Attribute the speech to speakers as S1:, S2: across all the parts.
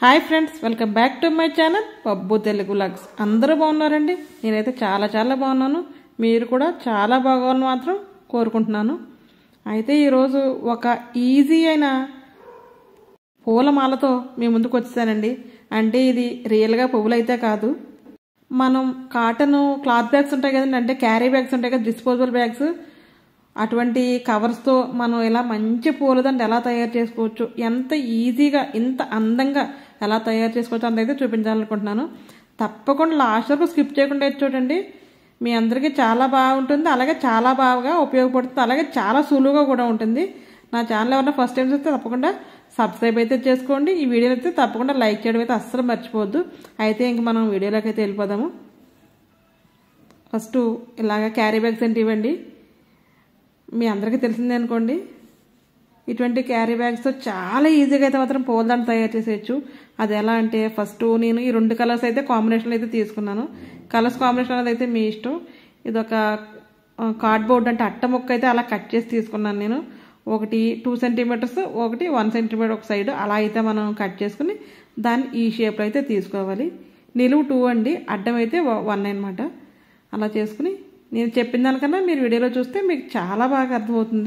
S1: hi friends welcome back to my channel Pabbu Telugu vlogs అందరూ బాగున్నారండి నేనైతే చాలా చాలా బాగున్నాను మీరు కూడా చాలా బాగోవాలని మాత్రం కోరుకుంటున్నాను అయితే ఈరోజు ఒక ఈజీ అయిన పూలమాలతో మీ ముందుకు వచ్చేసానండి అంటే ఇది రియల్గా పువ్వులు అయితే కాదు మనం కాటన్ క్లాత్ బ్యాగ్స్ ఉంటాయి కదండి అంటే క్యారీ బ్యాగ్స్ ఉంటాయి కదా డిస్పోజబుల్ బ్యాగ్స్ అటువంటి కవర్స్తో మనం ఇలా మంచి పూలదండ ఎలా తయారు చేసుకోవచ్చు ఎంత ఈజీగా ఇంత అందంగా ఎలా తయారు చేసుకోవచ్చు అంతైతే చూపించాలనుకుంటున్నాను తప్పకుండా లాస్ట్ వరకు స్కిప్ చేయకుండా అయితే చూడండి మీ అందరికీ చాలా బాగుంటుంది అలాగే చాలా బాగా ఉపయోగపడుతుంది అలాగే చాలా సులువుగా కూడా ఉంటుంది నా ఛానల్ ఎవరైనా ఫస్ట్ టైం చూస్తే తప్పకుండా సబ్స్క్రైబ్ అయితే చేసుకోండి ఈ వీడియోని అయితే తప్పకుండా లైక్ చేయడం అయితే అస్సలు మర్చిపోవద్దు అయితే ఇంక మనం వీడియోలోకి అయితే వెళ్ళిపోదాము ఫస్ట్ ఇలాగ క్యారీ బ్యాగ్స్ ఏంటి ఇవ్వండి మీ అందరికీ తెలిసిందే అనుకోండి ఇటువంటి క్యారీ బ్యాగ్స్తో చాలా ఈజీగా అయితే మాత్రం పూలదండ తయారు చేసేయచ్చు అది ఎలా అంటే ఫస్ట్ నేను ఈ రెండు కలర్స్ అయితే కాంబినేషన్లో అయితే తీసుకున్నాను కలర్స్ కాంబినేషన్ అనేది అయితే మీ ఇష్టం ఇది ఒక కార్డ్బోర్డ్ అంటే అట్ట ముక్క అయితే అలా కట్ చేసి తీసుకున్నాను నేను ఒకటి టూ సెంటీమీటర్స్ ఒకటి వన్ సెంటీమీటర్ ఒక సైడ్ అలా అయితే మనం కట్ చేసుకుని దాన్ని ఈ షేప్లో అయితే తీసుకోవాలి నిలువు టూ అండి అడ్డం అయితే వన్ అనమాట అలా చేసుకుని నేను చెప్పిన దానికన్నా మీరు వీడియోలో చూస్తే మీకు చాలా బాగా అర్థమవుతుంది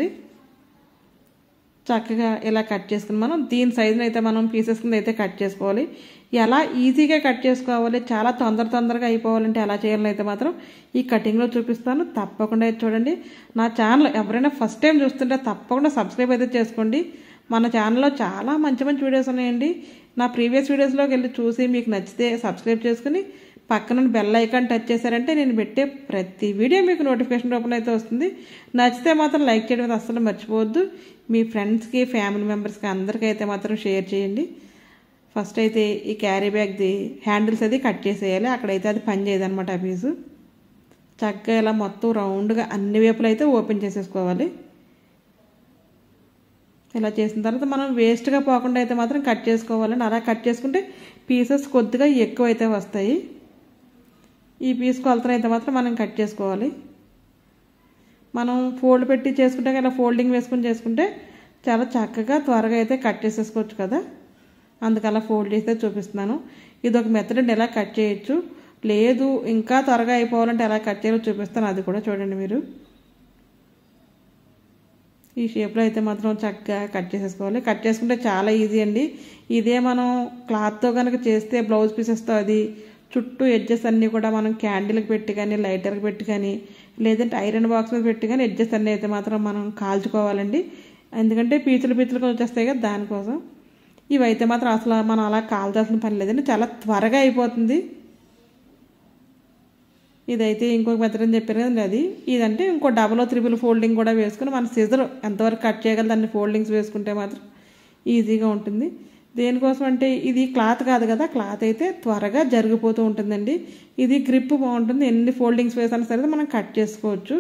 S1: చక్కగా ఇలా కట్ చేసుకుని మనం దీని సైజుని అయితే మనం పీసెస్ కింద అయితే కట్ చేసుకోవాలి ఎలా ఈజీగా కట్ చేసుకోవాలి చాలా తొందర తొందరగా అయిపోవాలంటే ఎలా చేయాలని అయితే మాత్రం ఈ కటింగ్లో చూపిస్తాను తప్పకుండా అయితే చూడండి నా ఛానల్ ఎవరైనా ఫస్ట్ టైం చూస్తుంటే తప్పకుండా సబ్స్క్రైబ్ అయితే చేసుకోండి మన ఛానల్లో చాలా మంచి మంచి వీడియోస్ ఉన్నాయండి నా ప్రీవియస్ వీడియోస్లోకి వెళ్ళి చూసి మీకు నచ్చితే సబ్స్క్రైబ్ చేసుకుని పక్కన బెల్ ఐకాన్ టచ్ చేశారంటే నేను పెట్టే ప్రతి వీడియో మీకు నోటిఫికేషన్ రూపంలో అయితే వస్తుంది నచ్చితే మాత్రం లైక్ చేయడం అస్సలు మర్చిపోవద్దు మీ ఫ్రెండ్స్కి ఫ్యామిలీ మెంబర్స్కి అందరికీ అయితే మాత్రం షేర్ చేయండి ఫస్ట్ అయితే ఈ క్యారీ బ్యాగ్ది హ్యాండిల్స్ అది కట్ చేసేయాలి అక్కడైతే అది పని చేయదనమాట ఆ పీసు చక్కగా ఇలా మొత్తం రౌండ్గా అన్ని వైపులు అయితే ఓపెన్ చేసేసుకోవాలి ఇలా చేసిన తర్వాత మనం వేస్ట్గా పోకుండా అయితే మాత్రం కట్ చేసుకోవాలండి అలా కట్ చేసుకుంటే పీసెస్ కొద్దిగా ఎక్కువ అయితే వస్తాయి ఈ పీస్ కొలతను అయితే మాత్రం మనం కట్ చేసుకోవాలి మనం ఫోల్డ్ పెట్టి చేసుకుంటే ఇలా ఫోల్డింగ్ వేసుకుని చేసుకుంటే చాలా చక్కగా త్వరగా అయితే కట్ చేసేసుకోవచ్చు కదా అందుకలా ఫోల్డ్ చేస్తే చూపిస్తున్నాను ఇది ఒక మెథడ్ అండి ఎలా కట్ చేయొచ్చు లేదు ఇంకా త్వరగా అయిపోవాలంటే ఎలా కట్ చేయాలో చూపిస్తాను అది కూడా చూడండి మీరు ఈ షేప్లో అయితే మాత్రం చక్కగా కట్ చేసేసుకోవాలి కట్ చేసుకుంటే చాలా ఈజీ అండి ఇదే మనం క్లాత్తో కనుక చేస్తే బ్లౌజ్ పీసెస్తో అది చుట్టూ ఎడ్జెస్ అన్నీ కూడా మనం క్యాండిల్కి పెట్టి కానీ లైటర్కి పెట్టి కానీ లేదంటే ఐరన్ బాక్స్ మీద పెట్టి కానీ ఎడ్జెస్ అన్నీ అయితే మాత్రం మనం కాల్చుకోవాలండి ఎందుకంటే పీచులు పీచులు వచ్చేస్తాయి కదా దానికోసం ఇవి అయితే మాత్రం అసలు మనం అలా కాల్చాల్సిన పని లేదండి చాలా త్వరగా అయిపోతుంది ఇదైతే ఇంకొక మెథడ్ అని చెప్పారు కదండి అది ఇదంటే ఇంకో డబల్ త్రిబుల్ ఫోల్డింగ్ కూడా వేసుకుని మన సిజర్ ఎంతవరకు కట్ చేయగలదు అన్ని ఫోల్డింగ్స్ వేసుకుంటే మాత్రం ఈజీగా ఉంటుంది దేనికోసం అంటే ఇది క్లాత్ కాదు కదా క్లాత్ అయితే త్వరగా జరిగిపోతూ ఉంటుందండి ఇది గ్రిప్ బాగుంటుంది ఎన్ని ఫోల్డింగ్స్ వేసినా సరే మనం కట్ చేసుకోవచ్చు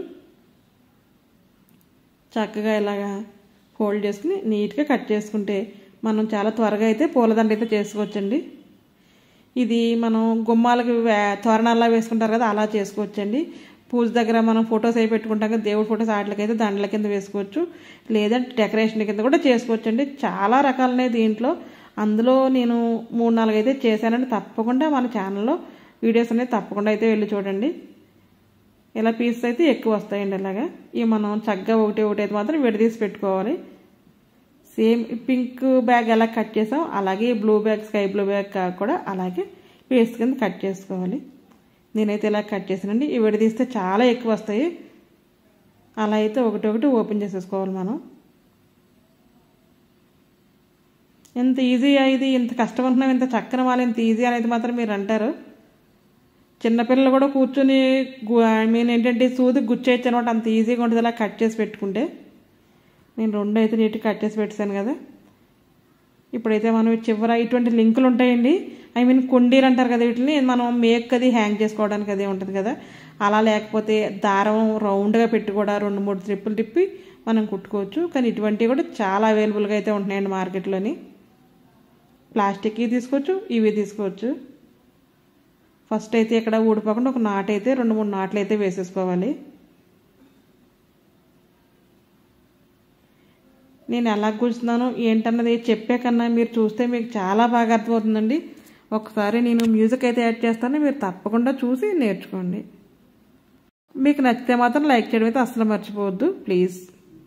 S1: చక్కగా ఇలాగా ఫోల్డ్ చేసుకుని నీట్గా కట్ చేసుకుంటే మనం చాలా త్వరగా అయితే పూలదండ అయితే చేసుకోవచ్చండి ఇది మనం గుమ్మాలకి తోరణాల్లో వేసుకుంటారు కదా అలా చేసుకోవచ్చండి పూజ దగ్గర మనం ఫొటోస్ అవి పెట్టుకుంటాం కదా దేవుడి ఫొటోస్ వాటికైతే దండల కింద వేసుకోవచ్చు లేదంటే డెకరేషన్ కింద కూడా చేసుకోవచ్చు అండి చాలా రకాలనే దీంట్లో అందులో నేను మూడు నాలుగు అయితే చేశానండి తప్పకుండా మన ఛానల్లో వీడియోస్ అనేది తప్పకుండా అయితే వెళ్ళి చూడండి ఇలా పీసెస్ అయితే ఎక్కువ వస్తాయండి ఇలాగా ఇవి మనం చక్కగా ఒకటి ఒకటి అయితే మాత్రం విడదీసి పెట్టుకోవాలి సేమ్ పింక్ బ్యాగ్ ఎలా కట్ చేసాం అలాగే blue bag sky blue bag కూడా అలాగే పేస్ట్ కింద కట్ చేసుకోవాలి నేనైతే ఇలా కట్ చేసానండి ఇవి విడదీస్తే చాలా ఎక్కువ వస్తాయి అలా అయితే ఒకటి ఒకటి ఓపెన్ చేసేసుకోవాలి మనం ఎంత ఈజీ ఇది ఇంత కష్టం ఉంటున్నాం ఇంత చక్కన వాళ్ళు ఇంత ఈజీ అనేది మాత్రం మీరు అంటారు చిన్నపిల్లలు కూడా కూర్చొని ఐ మీన్ ఏంటంటే సూది గుచ్చేయచ్చు అనమాట అంత ఈజీగా ఉంటుంది అలా కట్ చేసి పెట్టుకుంటే నేను రెండు అయితే నీట్గా కట్ చేసి పెట్టాను కదా ఇప్పుడైతే మనం చివర ఇటువంటి లింకులు ఉంటాయండి ఐ మీన్ కుండీలు అంటారు కదా వీటిని మనం మేక్ అది హ్యాంగ్ చేసుకోవడానికి అదే ఉంటుంది కదా అలా లేకపోతే దారం రౌండ్గా పెట్టి కూడా రెండు మూడు ట్రిప్పులు తిప్పి మనం కుట్టుకోవచ్చు కానీ ఇటువంటివి కూడా చాలా అవైలబుల్గా అయితే ఉంటున్నాయండి మార్కెట్లోని ప్లాస్టిక్ తీసుకోవచ్చు ఇవి తీసుకోవచ్చు ఫస్ట్ అయితే ఇక్కడ ఊడిపోకుండా ఒక నాటు అయితే రెండు మూడు నాట్లు అయితే వేసేసుకోవాలి నేను ఎలా కూర్చున్నాను ఏంటన్నది చెప్పే కన్నా మీరు చూస్తే మీకు చాలా బాగా అర్థమవుతుందండి ఒకసారి నేను మ్యూజిక్ అయితే యాడ్ చేస్తాను మీరు తప్పకుండా చూసి నేర్చుకోండి మీకు నచ్చితే మాత్రం లైక్ చేయడం అయితే అస్సలు మర్చిపోవద్దు ప్లీజ్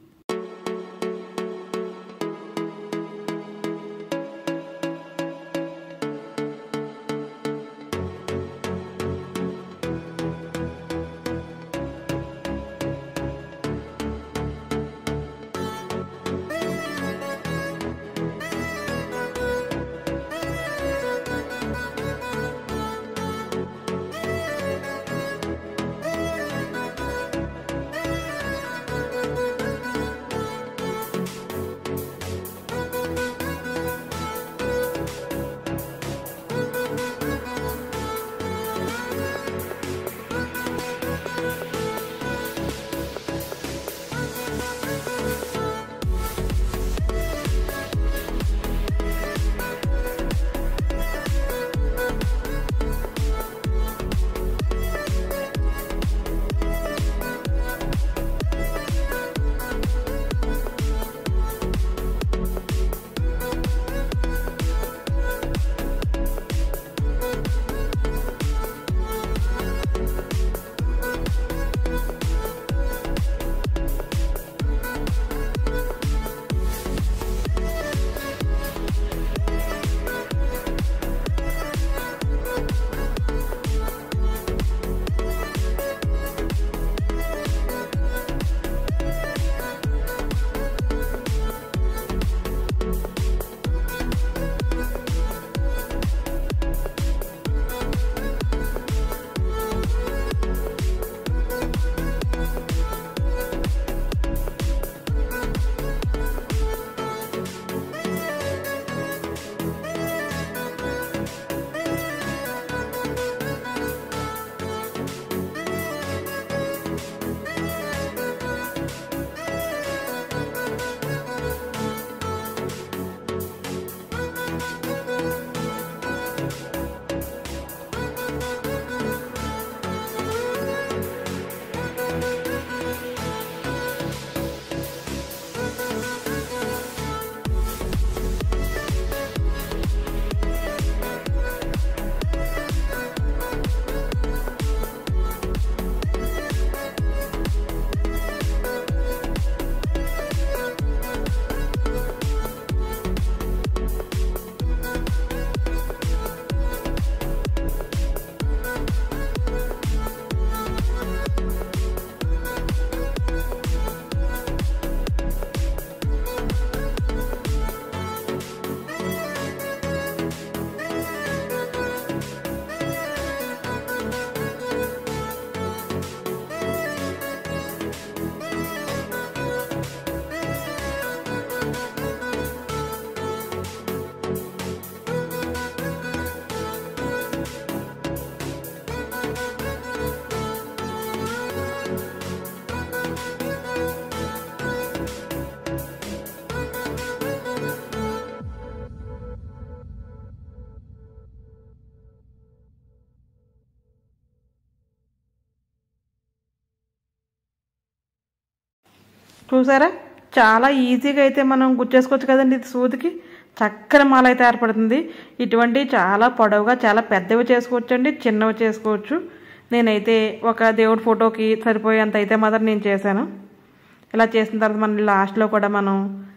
S1: చూసారా చాలా ఈజీగా అయితే మనం గుచ్చేసుకోవచ్చు కదండి ఇది సూదికి చక్కని మాల అయితే ఏర్పడుతుంది ఇటువంటి చాలా పొడవుగా చాలా పెద్దవి చేసుకోవచ్చు అండి చిన్నవి చేసుకోవచ్చు నేనైతే ఒక దేవుడి ఫోటోకి సరిపోయేంత అయితే మాత్రం నేను చేశాను ఇలా చేసిన తర్వాత మన లాస్ట్లో కూడా మనం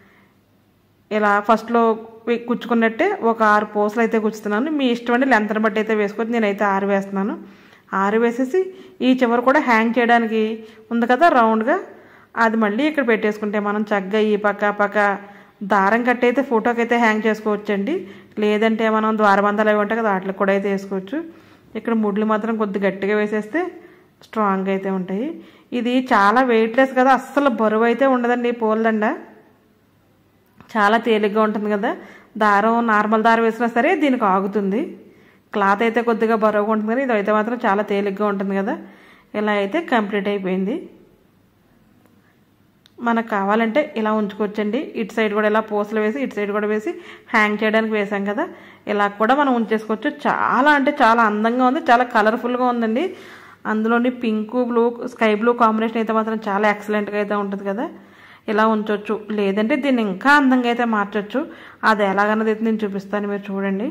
S1: ఇలా ఫస్ట్లో వి- కుచ్చుకున్నట్టే ఒక ఆరు పూసలు అయితే కుచ్చుతున్నాను మీ ఇష్టం అండి లెంత్ని బట్టి అయితే వేసుకోవచ్చు నేనైతే ఆరు వేస్తున్నాను ఆరు వేసేసి ఈ చివర కూడా హ్యాంగ్ చేయడానికి ఉంది కదా రౌండ్గా అది మళ్ళీ ఇక్కడ పెట్టేసుకుంటే మనం చక్కగా ఈ పక్క పక్క దారం కట్టి అయితే ఫోటోకి అయితే హ్యాంగ్ చేసుకోవచ్చండి లేదంటే మనం ద్వారబంధాలు అవి ఉంటాయి కదా వాటికి కూడా అయితే వేసుకోవచ్చు ఇక్కడ ముడ్లు మాత్రం కొద్ది గట్టిగా వేసేస్తే స్ట్రాంగ్ అయితే ఉంటాయి ఇది చాలా వెయిట్లెస్ కదా అస్సలు బరువు అయితే ఉండదండి ఈ పూలదండ చాలా తేలిగ్గా ఉంటుంది కదా దారం నార్మల్ దారం వేసినా సరే దీనికి ఆగుతుంది క్లాత్ అయితే కొద్దిగా బరువుగా ఉంటుంది కానీ ఇది అయితే మాత్రం చాలా తేలిగ్గా ఉంటుంది కదా ఇలా అయితే కంప్లీట్ అయిపోయింది మనకు కావాలంటే ఇలా ఉంచుకోవచ్చండి ఇటు సైడ్ కూడా ఇలా పూసలు వేసి ఇటు సైడ్ కూడా వేసి హ్యాంగ్ చేయడానికి వేసాం కదా ఇలా కూడా మనం ఉంచేసుకోవచ్చు చాలా అంటే చాలా అందంగా ఉంది చాలా కలర్ఫుల్గా ఉందండి అందులోని pink blue sky blue combination అయితే మాత్రం చాలా ఎక్సలెంట్గా అయితే ఉంటుంది కదా ఇలా ఉంచవచ్చు లేదంటే దీన్ని ఇంకా అందంగా అయితే మార్చొచ్చు అది ఎలాగన్నది అయితే నేను చూపిస్తాను మీరు చూడండి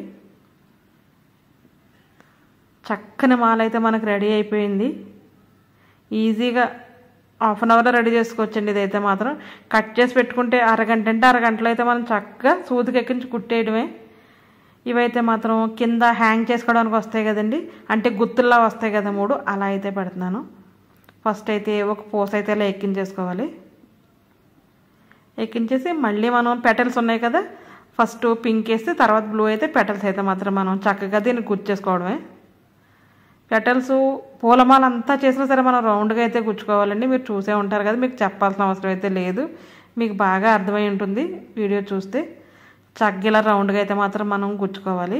S1: చక్కని మాల అయితే మనకు రెడీ అయిపోయింది ఈజీగా హాఫ్ అన్ అవర్లో రెడీ చేసుకోవచ్చండి ఇదైతే మాత్రం కట్ చేసి పెట్టుకుంటే అరగంట అంటే అరగంటలో అయితే మనం చక్కగా సూదికి ఎక్కించి కుట్టేయడమే ఇవైతే మాత్రం కింద హ్యాంగ్ చేసుకోవడానికి వస్తాయి కదండి అంటే గుత్తుల్లా వస్తాయి కదా మూడు అలా అయితే పెడుతున్నాను ఫస్ట్ అయితే ఒక పూస అయితే ఇలా ఎక్కించేసుకోవాలి ఎక్కించేసి మళ్ళీ మనం పెటల్స్ ఉన్నాయి కదా ఫస్ట్ పింక్ వేస్తే తర్వాత బ్లూ అయితే పెటల్స్ అయితే మాత్రం మనం చక్కగా దీన్ని గుర్చేసుకోవడమే పెటల్స్ పూలమాల అంతా చేసినా సరే మనం రౌండ్గా అయితే గుచ్చుకోవాలండి మీరు చూసే ఉంటారు కదా మీకు చెప్పాల్సిన అవసరం అయితే లేదు మీకు బాగా అర్థమై ఉంటుంది వీడియో చూస్తే చగ్గిలా రౌండ్గా అయితే మాత్రం మనం గుచ్చుకోవాలి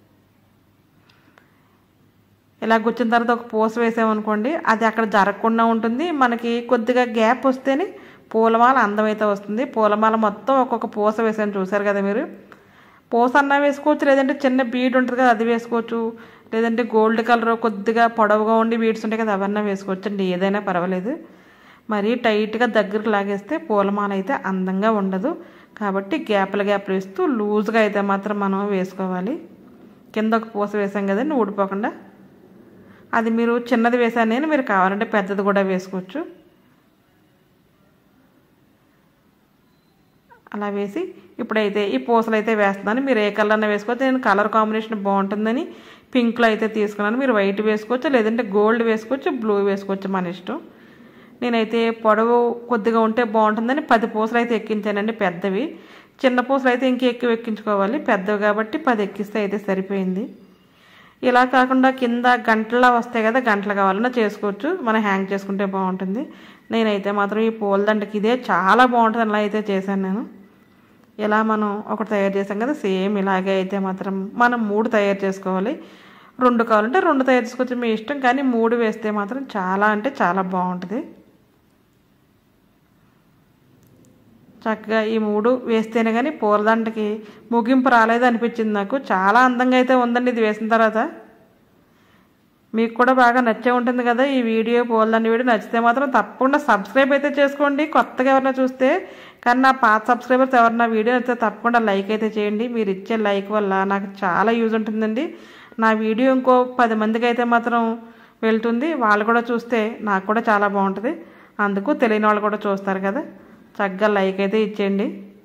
S1: ఇలా గుచ్చిన తర్వాత ఒక పూస వేసామనుకోండి అది అక్కడ జరగకుండా ఉంటుంది మనకి కొద్దిగా గ్యాప్ వస్తేనే పూలమాల అందమైతే వస్తుంది పూలమాల మొత్తం ఒక్కొక్క పూస వేసాను చూసారు కదా మీరు పూస అన్నా వేసుకోవచ్చు లేదంటే చిన్న బీడ్ ఉంటుంది కదా అది వేసుకోవచ్చు లేదంటే గోల్డ్ కలర్ కొద్దిగా పొడవుగా ఉండి బీడ్స్ ఉంటాయి కదా అవన్నీ వేసుకోవచ్చు అండి ఏదైనా పర్వాలేదు మరీ టైట్గా దగ్గరకు లాగేస్తే పూలమాల అయితే అందంగా ఉండదు కాబట్టి గ్యాప్లు గ్యాప్లు వేస్తూ లూజ్గా అయితే మాత్రం మనం వేసుకోవాలి కింద ఒక పూస వేసాం కదండి ఊడిపోకుండా అది మీరు చిన్నది వేసాను నేను మీరు కావాలంటే పెద్దది కూడా వేసుకోవచ్చు అలా వేసి ఇప్పుడైతే ఈ పూసలు అయితే వేస్తున్నాను మీరు ఏ కలర్ అయినా వేసుకోవచ్చు నేను కలర్ కాంబినేషన్ బాగుంటుందని పింక్లో అయితే తీసుకున్నాను మీరు వైట్ వేసుకోవచ్చు లేదంటే గోల్డ్ వేసుకోవచ్చు బ్లూ వేసుకోవచ్చు మన ఇష్టం నేనైతే పొడవు కొద్దిగా ఉంటే బాగుంటుందని పది పూసలు అయితే ఎక్కించానండి పెద్దవి చిన్న పూసలు అయితే ఇంక ఎక్కువ ఎక్కించుకోవాలి పెద్దవి కాబట్టి పది ఎక్కిస్తే అయితే సరిపోయింది ఇలా కాకుండా కింద గంటలా వస్తాయి కదా గంటలు కావాలన్నా చేసుకోవచ్చు మనం హ్యాంగ్ చేసుకుంటే బాగుంటుంది నేనైతే మాత్రం ఈ పూలదండకి ఇదే చాలా బాగుంటుంది అలా అయితే చేశాను నేను ఇలా మనం ఒకటి తయారు చేసాం కదా సేమ్ ఇలాగే అయితే మాత్రం మనం మూడు తయారు చేసుకోవాలి రెండు కావాలంటే రెండు తయారు చేసుకోవచ్చు మీ ఇష్టం కానీ మూడు వేస్తే మాత్రం చాలా అంటే చాలా బాగుంటుంది చక్కగా ఈ మూడు వేస్తేనే కానీ పూలదండకి ముగింపు రాలేదు అనిపించింది నాకు చాలా అందంగా అయితే ఉందండి ఇది వేసిన తర్వాత మీకు కూడా బాగా నచ్చే ఉంటుంది కదా ఈ వీడియో పూలదండ వీడియో నచ్చితే మాత్రం తప్పకుండా సబ్స్క్రైబ్ అయితే చేసుకోండి కొత్తగా ఎవరైనా చూస్తే కానీ నా పాత సబ్స్క్రైబర్స్ ఎవరైనా వీడియో నచ్చితే తప్పకుండా లైక్ అయితే చేయండి మీరు ఇచ్చే లైక్ వల్ల నాకు చాలా యూజ్ ఉంటుందండి నా వీడియో ఇంకో పది మందికి అయితే మాత్రం వెళ్తుంది వాళ్ళు కూడా చూస్తే నాకు కూడా చాలా బాగుంటుంది అందుకు తెలియని వాళ్ళు కూడా చూస్తారు కదా చక్కగా లైక్ అయితే ఇచ్చేయండి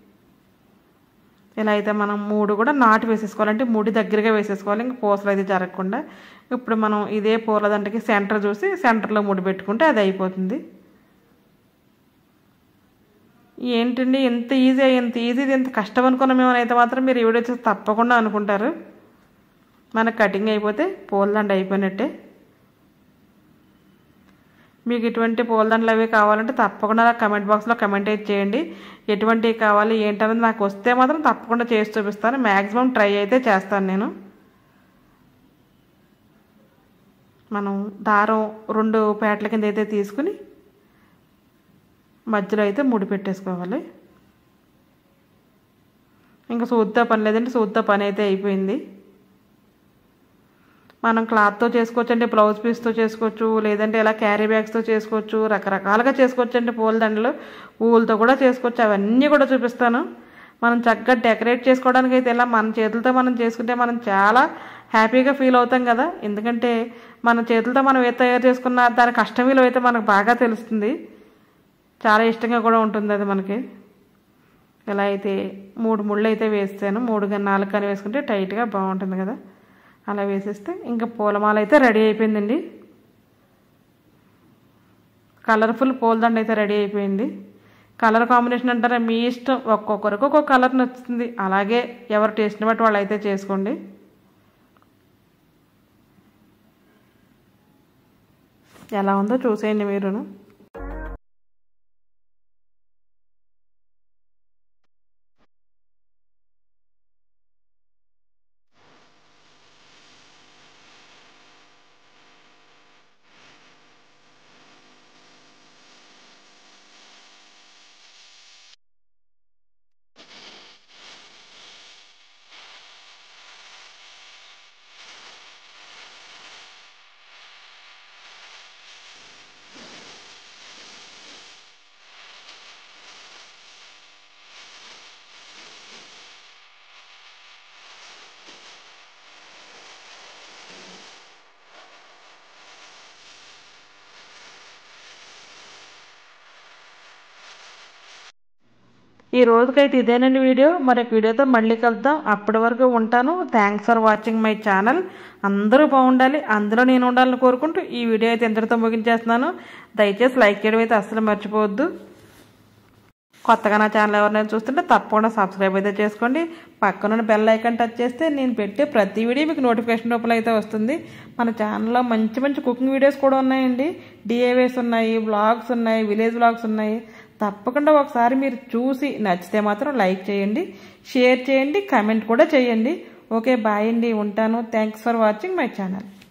S1: ఇలా అయితే మనం మూడు కూడా నాటు వేసేసుకోవాలంటే ముడి దగ్గరగా వేసేసుకోవాలి ఇంక పూసలు అయితే జరగకుండా ఇప్పుడు మనం ఇదే పూలదండకి సెంటర్ చూసి సెంటర్లో ముడి పెట్టుకుంటే అది అయిపోతుంది ఏంటండి ఎంత ఈజీ ఎంత ఈజీ ఎంత కష్టం అనుకున్నాం మేము అయితే మాత్రం మీరు ఈ వీడియో చూసి తప్పకుండా అనుకుంటారు మన కటింగ్ అయిపోతే పూలదండ అయిపోయినట్టే మీకు ఇటువంటి పూలదండలు అవి కావాలంటే తప్పకుండా నాకు కమెంట్ బాక్స్లో కమెంట్ అయితే చేయండి ఎటువంటివి కావాలి ఏంటనేది నాకు వస్తే మాత్రం తప్పకుండా చేసి చూపిస్తాను మ్యాక్సిమం ట్రై అయితే చేస్తాను నేను మనం దారం రెండు పేటల కింద అయితే తీసుకుని మధ్యలో అయితే ముడి పెట్టేసుకోవాలి ఇంకా సూద్దా పని లేదంటే సూద్దా పని అయితే అయిపోయింది మనం క్లాత్తో చేసుకోవచ్చు అంటే బ్లౌజ్ పీస్తో చేసుకోవచ్చు లేదంటే ఇలా క్యారీ బ్యాగ్స్తో చేసుకోవచ్చు రకరకాలుగా చేసుకోవచ్చు అంటే పూలదండలు పూలతో కూడా చేసుకోవచ్చు అవన్నీ కూడా చూపిస్తాను మనం చక్కగా డెకరేట్ చేసుకోవడానికి అయితే ఇలా మన చేతులతో మనం చేసుకుంటే మనం చాలా హ్యాపీగా ఫీల్ అవుతాం కదా ఎందుకంటే మన చేతులతో మనం ఏ తయారు చేసుకున్న దాని కష్టం విలువ అయితే మనకు బాగా తెలుస్తుంది చాలా ఇష్టంగా కూడా ఉంటుంది అది మనకి ఇలా అయితే మూడు ముళ్ళు అయితే వేస్తాను మూడు కానీ నాలుగు కానీ వేసుకుంటే టైట్గా బాగుంటుంది కదా అలా వేసేస్తే ఇంకా పూలమాల అయితే రెడీ అయిపోయిందండి కలర్ఫుల్ పూలదండ అయితే రెడీ అయిపోయింది కలర్ కాంబినేషన్ అంటారా మీ ఇష్టం ఒక్కొక్కరికి ఒక్కొక్క కలర్ నచ్చుతుంది అలాగే ఎవరు టేస్ట్ని బట్టి వాళ్ళు అయితే చేసుకోండి ఎలా ఉందో చూసేయండి మీరును ఈ రోజుకైతే ఇదేనండి వీడియో మరొక వీడియోతో మళ్ళీ కలుద్దాం అప్పటి వరకు ఉంటాను thanks for watching my channel అందరూ బాగుండాలి అందులో నేను ఉండాలని కోరుకుంటూ ఈ వీడియో అయితే ఎంతటితో ముగించేస్తున్నాను దయచేసి లైక్ చేయడం అయితే అస్సలు మర్చిపోవద్దు కొత్తగా నా ఛానల్ ఎవరైనా చూస్తుంటే తప్పకుండా సబ్స్క్రైబ్ అయితే చేసుకోండి పక్కన బెల్ ఐకాన్ టచ్ చేస్తే నేను పెట్టే ప్రతి వీడియో మీకు నోటిఫికేషన్ రూపంలో అయితే వస్తుంది మన ఛానల్లో మంచి మంచి కుకింగ్ వీడియోస్ కూడా ఉన్నాయండి డిఏవేస్ ఉన్నాయి బ్లాగ్స్ ఉన్నాయి విలేజ్ బ్లాగ్స్ ఉన్నాయి తప్పకుండా ఒకసారి మీరు చూసి నచ్చితే మాత్రం లైక్ చేయండి షేర్ చేయండి కమెంట్ కూడా చేయండి ఓకే బాయ్ అండి ఉంటాను thanks for watching my channel